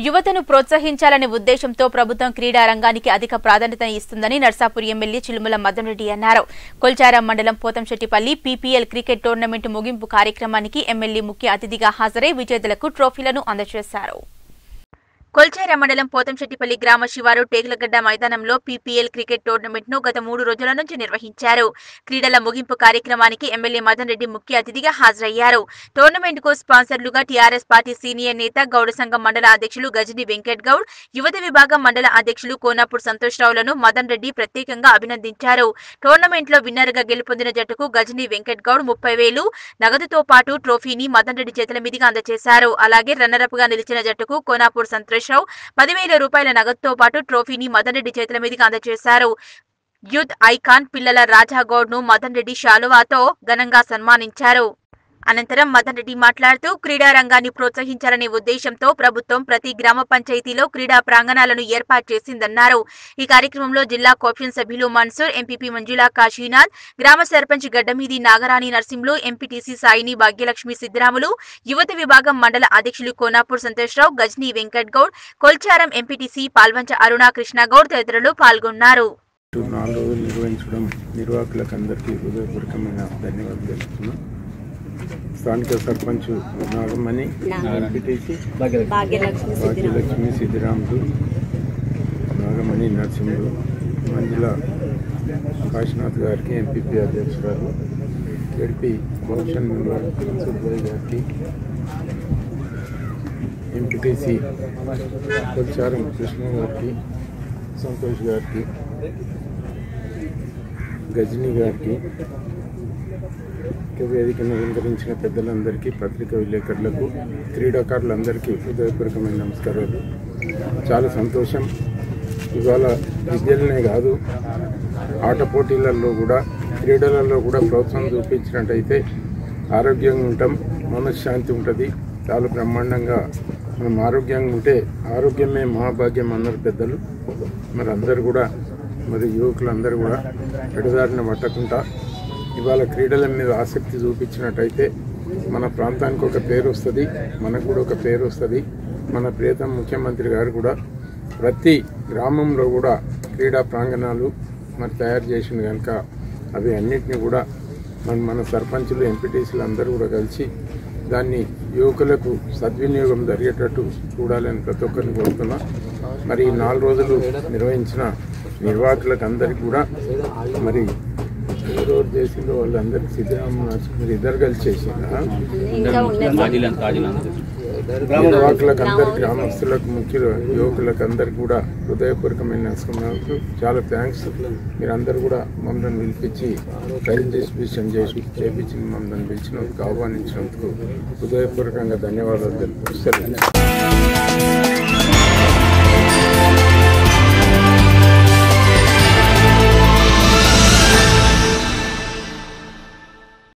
యువతను ప్రోత్సహించాలనే ఉద్దేశంతో ప్రభుత్వం క్రీడా రంగానికి అధిక ప్రాధాన్యత ఇస్తుందని నర్సాపూర్ ఎమ్మెల్యే చిలుముల మదన్ రెడ్డి అన్నారు కొల్చారం మండలం పోతంశెట్టిపల్లి పీపీఎల్ క్రికెట్ టోర్నమెంట్ ముగింపు కార్యక్రమానికి ఎమ్మెల్యే ముఖ్య అతిథిగా హాజరై విజేతలకు ట్రోఫీలను అందజేశారు కొల్చేర మండలం పోతంశెట్టిపల్లి గ్రామ శివారు టేకులగడ్డ మైదానంలో పీపీఎల్ క్రికెట్ టోర్నమెంట్ ను గత మూడు రోజుల నుంచి నిర్వహించారు క్రీడల ముగింపు కార్యక్రమానికి ఎమ్మెల్యే మదన్ రెడ్డి ముఖ్య అతిథిగా హాజరయ్యారు టోర్నమెంట్ కు స్పాన్సర్లుగా టీఆర్ఎస్ పార్టీ సీనియర్ నేత గౌడ సంఘం మండల అధ్యక్షులు గజని వెంకట్ గౌడ్ యువత విభాగం మండల అధ్యక్షులు కోనాపూర్ సంతోష్రావులను మదన్ రెడ్డి ప్రత్యేకంగా అభినందించారు టోర్నమెంట్ లో విన్నర్ గా గెలుపొందిన జట్టుకు గజని వెంకట్ గౌడ్ ముప్పై వేలు నగదుతో పాటు ట్రోఫీని మదన్ రెడ్డి చేతుల మీదుగా అందజేశారు అలాగే రన్నరప్ గా నిలిచిన జట్టుకు కోనాపూర్ సంతోష్ రావు పదివేల రూపాయల నగదుతో పాటు ట్రోఫీని మదన్ రెడ్డి చేతుల మీదుగా అందజేశారు యూత్ ఐకాన్ పిల్లల రాజాగౌడ్ ను మదన్ రెడ్డి శాలువాతో ఘనంగా సన్మానించారు అనంతరం మదన్ రెడ్డి మాట్లాడుతూ క్రీడా రంగాన్ని ప్రోత్సహించాలనే ఉద్దేశంతో ప్రభుత్వం ప్రతి గ్రామ పంచాయతీలో క్రీడా ప్రాంగణాలను ఏర్పాటు చేసిందన్నారు ఈ కార్యక్రమంలో జిల్లా కోప్షన్ సభ్యులు మన్సూర్ ఎంపీపీ మంజులా కాశీనాథ్ గ్రామ సర్పంచ్ గడ్డమీది నాగరాణి నర్సింహులు ఎంపీటీసీ సాయిని భాగ్యలక్ష్మి సిద్దిరాములు యువత విభాగం మండల అధ్యక్షులు కోనాపూర్ సంతోష్రావు గజ్నీ వెంకట్ గౌడ్ కొల్చారం ఎంపీటీసీ పాల్వంచ అరుణ కృష్ణగౌడ్ తదితరులు పాల్గొన్నారు ఇటు నాలుగు రోజులు నిర్వహించడం నిర్వాహకులకు అందరికీ హృదయపూర్వకమైన ధన్యవాదాలు తెలుపుతున్నాం స్థానిక సర్పంచ్ నాగమణి ఎంపీటీసీ భాగ్యలక్ష్మి భాగ్యలక్ష్మి సిద్ధిరాములు నాగమణి నరసింహులు మంజుల కాశీనాథ్ గారికి ఎంపీపీ అధ్యక్షురాలు గడిపి భవిష్యత్ మెంబర్ సుబ్బయ్య గారికి ఎంపీటీసీ కొల్చారం కృష్ణ గారికి సంతోష్ గారికి గజనీ గారికి ఇంకా వేదికను అలంకరించిన పెద్దలందరికీ పత్రికా విలేకరులకు క్రీడాకారులందరికీ హృదయపూర్వకమైన నమస్కారాలు చాలా సంతోషం ఇవాళ విద్యలనే కాదు ఆట పోటీలలో కూడా క్రీడలలో కూడా ప్రోత్సాహం చూపించినట్టయితే ఆరోగ్యంగా ఉంటాం మనశ్శాంతి ఉంటుంది చాలా బ్రహ్మాండంగా మనం ఆరోగ్యంగా ఉంటే ఆరోగ్యమే మహాభాగ్యం అన్నారు పెద్దలు మరి అందరు కూడా మరి యువకులందరూ కూడా ఎడదారిన పట్టకుండా ఇవాళ క్రీడల మీద ఆసక్తి చూపించినట్టయితే మన ప్రాంతానికి ఒక పేరు వస్తుంది మనకు కూడా ఒక పేరు వస్తుంది మన ప్రియతమ ముఖ్యమంత్రి గారు కూడా ప్రతి గ్రామంలో కూడా క్రీడా ప్రాంగణాలు మరి తయారు చేసిన కనుక అవి అన్నిటిని కూడా మన మన సర్పంచులు ఎంపీటీసీలు అందరూ కూడా కలిసి దాన్ని యువకులకు సద్వినియోగం జరిగేటట్టు చూడాలని ప్రతి ఒక్కరిని కోరుతున్నా మరి ఈ నాలుగు రోజులు నిర్వహించిన నిర్వాహకులకు అందరికీ కూడా మరి ఎవరెవరు చేసిందో వాళ్ళందరికీ సిద్ధరామ మీరు ఇద్దరు కలిసి చేసిందా ఇంకా ఉన్నాయి నిర్వాహకులకు అందరి గ్రామస్తులకు ముఖ్య యువకులకు అందరికి కూడా హృదయపూర్వకమైన నమస్కారాలు చాలా థ్యాంక్స్ మీరందరూ కూడా మమ్మల్ని పిలిపించి ప్రైజ్ డిస్ట్రిబ్యూషన్ చేసి చేపించి మమ్మల్ని పిలిచినందుకు ఆహ్వానించినందుకు హృదయపూర్వకంగా ధన్యవాదాలు తెలుపుతారు